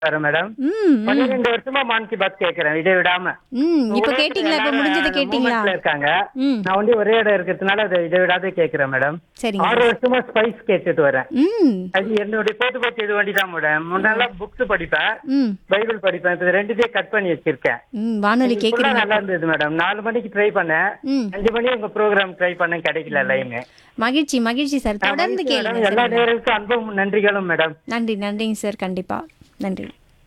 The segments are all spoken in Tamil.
வரேன் மேடம் ம் ம், பன்னிரெண்டு வருஷமா மான் கி பாத் கேட்கறேன் இதை விடாம ம் இப்போ உலகத்துல கேட்டிங்களா இப்போ எல்லாரும் முடிஞ்சதை அந்த கேட்டிங்களா movementல இருக்காங்க ம் நான் வந்து ஒரே இடம் இருக்கிறதுனால அதை இதை விடாத கேட்கறேன் மேடம் சரிங்க ஆறு வருஷமா ஸ்பைஸ் கேட்டுட்டு வரேன் ம் அது என்னுடைய பொழுதுபோக்கு இது வண்டி தான் மேடம் முன்னெல்லாம் புக்ஸ் படிப்பேன் ம் பைபிள் படிப்பேன் இப்ப ரெண்டுத்தையும் கட் பண்ணி வச்சிருக்கேன் ம் வானொலி full-ஆ கேட்குறீங்க நல்லா இருந்தது மேடம் நாலு மணிக்கு ட்ரை பண்ணேன் ம் அஞ்சு மணி உங்க ப்ரோக்ராம் ட்ரை பண்ணேன் கிடைக்கல லைன் மகிழ்ச்சி மகிழ்ச்சி சார் தொடர்ந்து கேளுங்க எல்லா சரிங்களா? நேரத்துக்கும் அன்பும் நன்றிகளும் மேடம் நன்றி நன்றிங்க சார் கண்டிப்பா நன்றி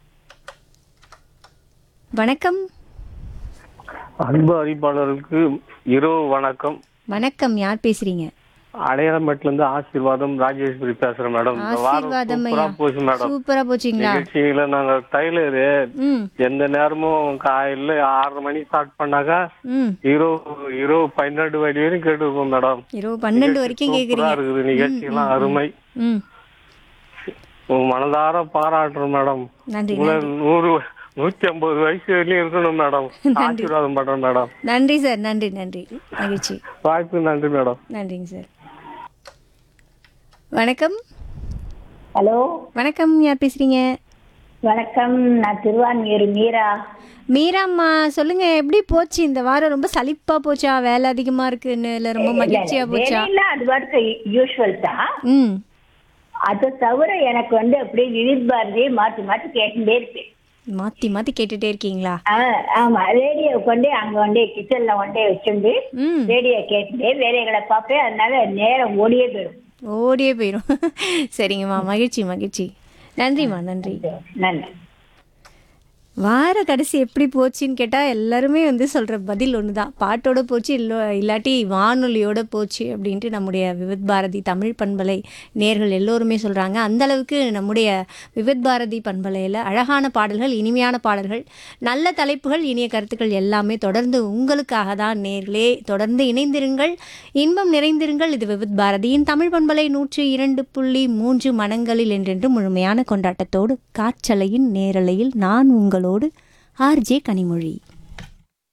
வணக்கம் அன்பு அறிவிப்பாளர்களுக்கு இரவு வணக்கம் வணக்கம் யார் பேசுறீங்க அடையாளமேட்ல இருந்து ஆசீர்வாதம் ராஜேஸ்வரி பேசுறேன் மேடம் இந்த வாரம் ஆசீர்வாதம் சூப்பரா ஐயா போச்சு மேடம் சூப்பரா போச்சுங்களா நிகழ்ச்சியில நாங்க டைலரு ம் எந்த நேரமும் காலையில ஆறரை மணி ஸ்டார்ட் பண்ணாக்கா ம் இரவு இரவு பன்னெண்டு மணி வரையும் கேட்டுருக்கோம் மேடம் இரவு பன்னெண்டு வரைக்கும் சூப்பரா கேக்குறீங்க இருக்குது நிகழ்ச்சியெல்லாம் அருமை ம் உங்க மனதார பாராட்டுறோம் மேடம் நன்றி உங்களை நூறு நூத்தி ஐம்பது வயசு வரையும் இருக்கணும் மேடம் ஆசீர்வாதம் பண்றேன் மேடம் நன்றி சார் நன்றி நன்றி மகிழ்ச்சி வாய்ப்பு நன்றி மேடம் நன்றிங்க சார் வணக்கம் ஹலோ வணக்கம் யார் பேசுறீங்க வணக்கம் நான் திருவான்மியூர் மீரா மீராம்மா சொல்லுங்க எப்படி போச்சு இந்த வாரம் ரொம்ப சலிப்பா போச்சா வேலை அதிகமா இருக்குன்னு இல்ல ரொம்ப மகிழ்ச்சியா போச்சா வேலையில அது பாட்டுக்கு யூஸ்வல் தான் ம் அதை தவிர எனக்கு வந்து அப்படியே விவித் பாரதியை மாற்றி மாற்றி கேட்டுட்டே இருப்பேன் மாத்தி மாத்தி கேட்டுட்டே இருக்கீங்களா ஆ, ஆமா ரேடியோ கொண்டே அங்க கொண்டே கிச்சன்ல கொண்டே வச்சுண்டு ம் ரேடியோ கேட்டுட்டே வேலைகளை பார்ப்பேன் அதனால நேரம் ஓடியே போயிடும் ஓடியே போயிடும் சரிங்கம்மா மகிழ்ச்சி மகிழ்ச்சி நன்றிம்மா நன்றி நன்றி வார கடைசி எப்படி போச்சுன்னு கேட்டால் எல்லாருமே வந்து சொல்கிற பதில் ஒன்று தான் பாட்டோட போச்சு இல்லை இல்லாட்டி வானொலியோட போச்சு அப்படின்ட்டு நம்முடைய விவித் பாரதி தமிழ் பண்பலை நேர்கள் எல்லோருமே சொல்கிறாங்க அந்தளவுக்கு நம்முடைய விவித் பாரதி பண்பலையில் அழகான பாடல்கள் இனிமையான பாடல்கள் நல்ல தலைப்புகள் இனிய கருத்துக்கள் எல்லாமே தொடர்ந்து உங்களுக்காக தான் நேர்களே தொடர்ந்து இணைந்திருங்கள் இன்பம் நிறைந்திருங்கள் இது விவித் பாரதியின் தமிழ் பண்பலை நூற்றி இரண்டு புள்ளி மூன்று மனங்களில் என்றென்று முழுமையான கொண்டாட்டத்தோடு காற்றலையின் நேரலையில் நான் உங்களோடு ஆர்ஜே கனிமொழி